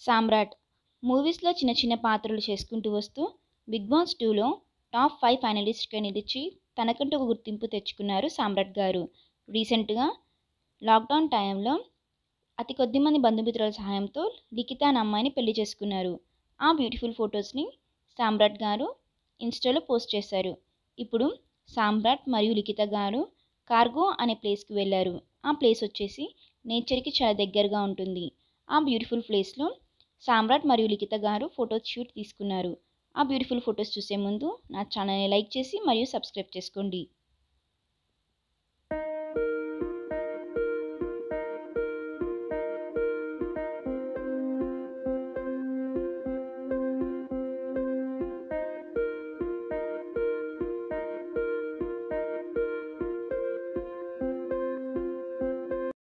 సామ్రాట్ మూవీస్లో చిన్న చిన్న పాత్రలు చేసుకుంటూ వస్తూ బిగ్ బాస్ టూలో టాప్ ఫైవ్ ఫైనలిస్ట్గా నిలిచి తనకంటూ ఒక గుర్తింపు తెచ్చుకున్నారు సామ్రాట్ గారు రీసెంట్గా లాక్డౌన్ టైంలో అతి కొద్ది మంది బంధుమిత్రుల సహాయంతో లిఖిత అనే అమ్మాయిని పెళ్లి చేసుకున్నారు ఆ బ్యూటిఫుల్ ఫొటోస్ని సామ్రాట్ గారు ఇన్స్టాలో పోస్ట్ చేశారు ఇప్పుడు సామ్రాట్ మరియు లిఖిత గారు కార్గో అనే ప్లేస్కి వెళ్ళారు ఆ ప్లేస్ వచ్చేసి నేచర్కి చాలా దగ్గరగా ఉంటుంది ఆ బ్యూటిఫుల్ ప్లేస్లో సామ్రాట్ మరియు లిఖిత గారు ఫోటో షూట్ తీసుకున్నారు ఆ బ్యూటిఫుల్ ఫొటోస్ చూసే ముందు నా ఛానల్ని లైక్ చేసి మరియు సబ్స్క్రైబ్ చేసుకోండి